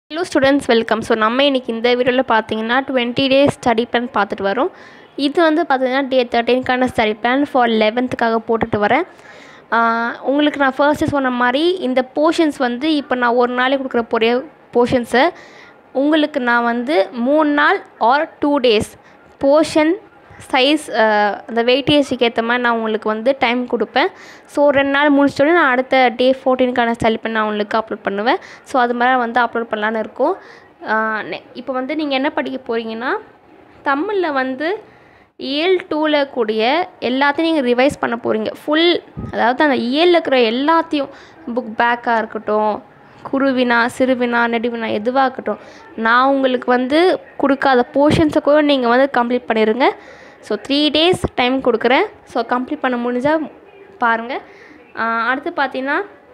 hello students welcome so நம்ம இன்றைக்கி இந்த வீடியோவில் பார்த்தீங்கன்னா டுவெண்ட்டி டேஸ் ஸ்டடி பிளான் பார்த்துட்டு வரோம் இது வந்து பார்த்தீங்கன்னா டே தேர்ட்டீன்கான ஸ்டடி பிளான் ஃபார் லெவன்த்துக்காக போட்டுட்டு வரேன் ஆஹ் உங்களுக்கு நான் ஃபர்ஸ்ட்டு சொன்ன மாதிரி இந்த போர்ஷன்ஸ் வந்து இப்போ நான் ஒரு நாளைக்கு கொடுக்குற போகிற போர்ஷன்ஸை உங்களுக்கு நான் வந்து மூணு நாள் or two days portion size அந்த வெயிட்டேஜுக்கு ஏற்ற மாதிரி நான் உங்களுக்கு வந்து டைம் கொடுப்பேன் ஸோ ரெண்டு நாள் முடிச்சிட்டோன்னே நான் அடுத்த டே ஃபோர்டீனுக்கான ஸ்டைல் பண்ணி நான் உங்களுக்கு அப்லோட் பண்ணுவேன் ஸோ அது மாதிரி வந்து அப்லோட் பண்ணலான்னு இருக்கோம் ஆஹ் நெ- இப்போ வந்து நீங்கள் என்ன படிக்க போகிறீங்கன்னா தமிழில் வந்து இயல் டூவில் கூடிய எல்லாத்தையும் நீங்கள் ரிவைஸ் பண்ண போகிறீங்க ஃபுல் அதாவது அந்த இயலில் இருக்கிற எல்லாத்தையும் புக் பேக்காக இருக்கட்டும் குருவினா சிறுவினா நெடுவினா எதுவாக இருக்கட்டும் நான் உங்களுக்கு வந்து கொடுக்காத போர்ஷன்ஸை கூட நீங்கள் வந்து கம்ப்ளீட் பண்ணிடுங்க ஸோ த்ரீ டேஸ் டைம் கொடுக்குறேன் ஸோ கம்ப்ளீட் பண்ண முடிஞ்சால் பாருங்கள் அடுத்து பார்த்தீங்கன்னா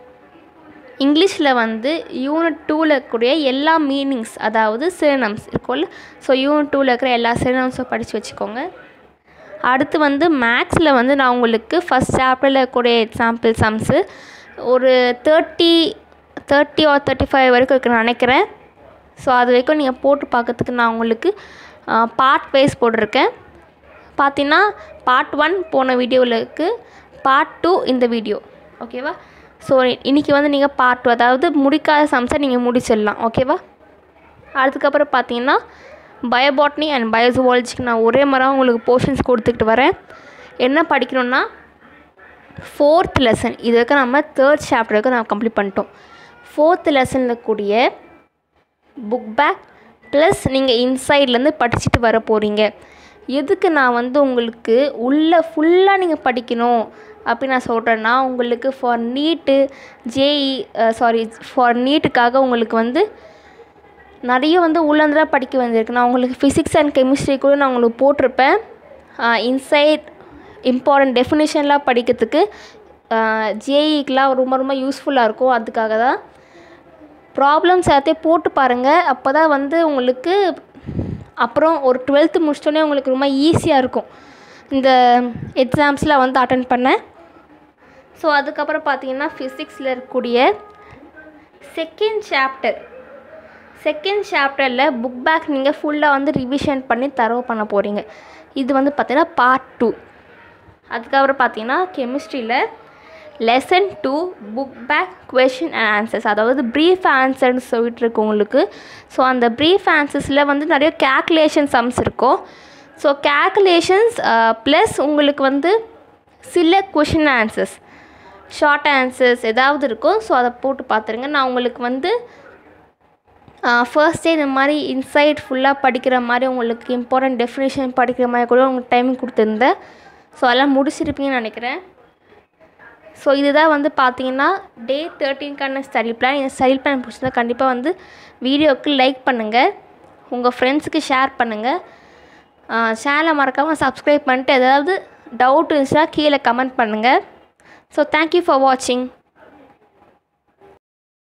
இங்கிலீஷில் வந்து யூனிட் டூவில் இருக்கக்கூடிய எல்லா மீனிங்ஸ் அதாவது சிரினம்ஸ் இருக்கும்ல ஸோ யூனிட் டூவில் இருக்கிற எல்லா சிரினம்ஸும் படித்து வச்சுக்கோங்க அடுத்து வந்து மேக்ஸில் வந்து நான் உங்களுக்கு ஃபஸ்ட் சாப்டரில் இருக்கக்கூடிய எக்ஸாம்பிள் சம்ஸு ஒரு thirty thirty or thirty five வரைக்கும் இருக்குன்னு நினைக்கிறேன் ஸோ அது வரைக்கும் நீங்கள் போட்டு பார்க்கறதுக்கு நான் உங்களுக்கு பார்ட் வைஸ் போட்டிருக்கேன் பார்த்தீங்கன்னா பார்ட் ஒன் போன வீடியோவில் இருக்குது பார்ட் டூ இந்த வீடியோ ஓகேவா ஸோ இன்றைக்கி வந்து நீங்கள் பார்ட் டூ அதாவது முடிக்காத சம்ஸை நீங்கள் முடிச்சிடலாம் ஓகேவா அதுக்கப்புறம் பார்த்தீங்கன்னா பயோபாட்னி அண்ட் பயோசுவாலஜிக்கு நான் ஒரே மரம் உங்களுக்கு போர்ஷன்ஸ் கொடுத்துக்கிட்டு வரேன் என்ன படிக்கணும்னா ஃபோர்த் லெசன் இது வரைக்கும் நம்ம தேர்ட் சாப்டருக்கு நம்ம கம்ப்ளீட் பண்ணிட்டோம் ஃபோர்த் லெசனில் கூடிய புக் பேக் ப்ளஸ் நீங்கள் இன்சைட்லேருந்து படிச்சுட்டு வர போகிறீங்க எதுக்கு நான் வந்து உங்களுக்கு உள்ளே ஃபுல்லாக நீங்கள் படிக்கணும் அப்படின்னு நான் சொல்கிறேன்னா உங்களுக்கு for NEET JEE sorry for நீட்டுக்காக உங்களுக்கு வந்து நிறைய வந்து உள்ளேருந்து தான் படிக்க வந்திருக்கு நான் உங்களுக்கு ஃபிசிக்ஸ் அண்ட் கெமிஸ்ட்ரி கூட நான் உங்களுக்கு போட்டிருப்பேன் இன்சைட் இம்பார்ட்டன்ட் டெஃபினேஷன்லாம் படிக்கிறதுக்கு ஜேஇக்கெலாம் ரொம்ப ரொம்ப யூஸ்ஃபுல்லாக இருக்கும் அதுக்காக தான் ப்ராப்ளம்ஸ் எல்லாத்தையும் போட்டு பாருங்கள் அப்போ தான் வந்து உங்களுக்கு அப்புறம் ஒரு டுவெல்த்து முடிச்சிட்டோன்னே உங்களுக்கு ரொம்ப ஈஸியாக இருக்கும் இந்த எக்ஸாம்ஸ்லாம் வந்து அட்டன் பண்ண ஸோ அதுக்கப்புறம் பார்த்தீங்கன்னா ஃபிசிக்ஸில் இருக்கக்கூடிய செகண்ட் சாப்டர் செகண்ட் சாப்டரில் புக் பேக் நீங்கள் ஃபுல்லாக வந்து ரிவிஷன் பண்ணி தரவு பண்ண போகிறீங்க இது வந்து பார்த்தீங்கன்னா பார்ட் டூ அதுக்கப்புறம் பார்த்தீங்கன்னா கெமிஸ்ட்ரியில் lesson two book back question and answers அதாவது ப்ரீஃப் ஆன்சர்னு சொல்லிட்டு இருக்கு உங்களுக்கு ஸோ அந்த ப்ரீஃப் ஆன்சர்ஸில் வந்து நிறைய கேல்குலேஷன் சம்ஸ் இருக்கும் ஸோ கேல்குலேஷன்ஸ் ப்ளஸ் உங்களுக்கு வந்து சில கொஷின் ஆன்சர்ஸ் ஷார்ட் ஆன்சர்ஸ் ஏதாவது இருக்கும் ஸோ அதை போட்டு பார்த்துருங்க நான் உங்களுக்கு வந்து ஃபர்ஸ்டே இந்த மாதிரி இன்சைட் ஃபுல்லாக படிக்கிற மாதிரி உங்களுக்கு இம்பார்ட்டன்ட் டெஃபினேஷன் படிக்கிற மாதிரி கூட உங்களுக்கு டைம் கொடுத்துருந்தேன் ஸோ அதெல்லாம் முடிச்சிருப்பீங்கன்னு நினைக்கிறேன் ஸோ இதுதான் வந்து பார்த்தீங்கன்னா டே தேர்ட்டீன்கான ஸ்டடி பிளான் இந்த ஸ்டடி பிளான் பிடிச்சிருந்தா கண்டிப்பாக வந்து வீடியோவுக்கு லைக் பண்ணுங்கள் உங்கள் ஃப்ரெண்ட்ஸுக்கு ஷேர் பண்ணுங்கள் சேனலை மறக்காமல் சப்ஸ்கிரைப் பண்ணிட்டு ஏதாவது டவுட் இருந்துச்சுன்னா கீழே கமெண்ட் பண்ணுங்கள் ஸோ தேங்க்யூ ஃபார் வாட்சிங்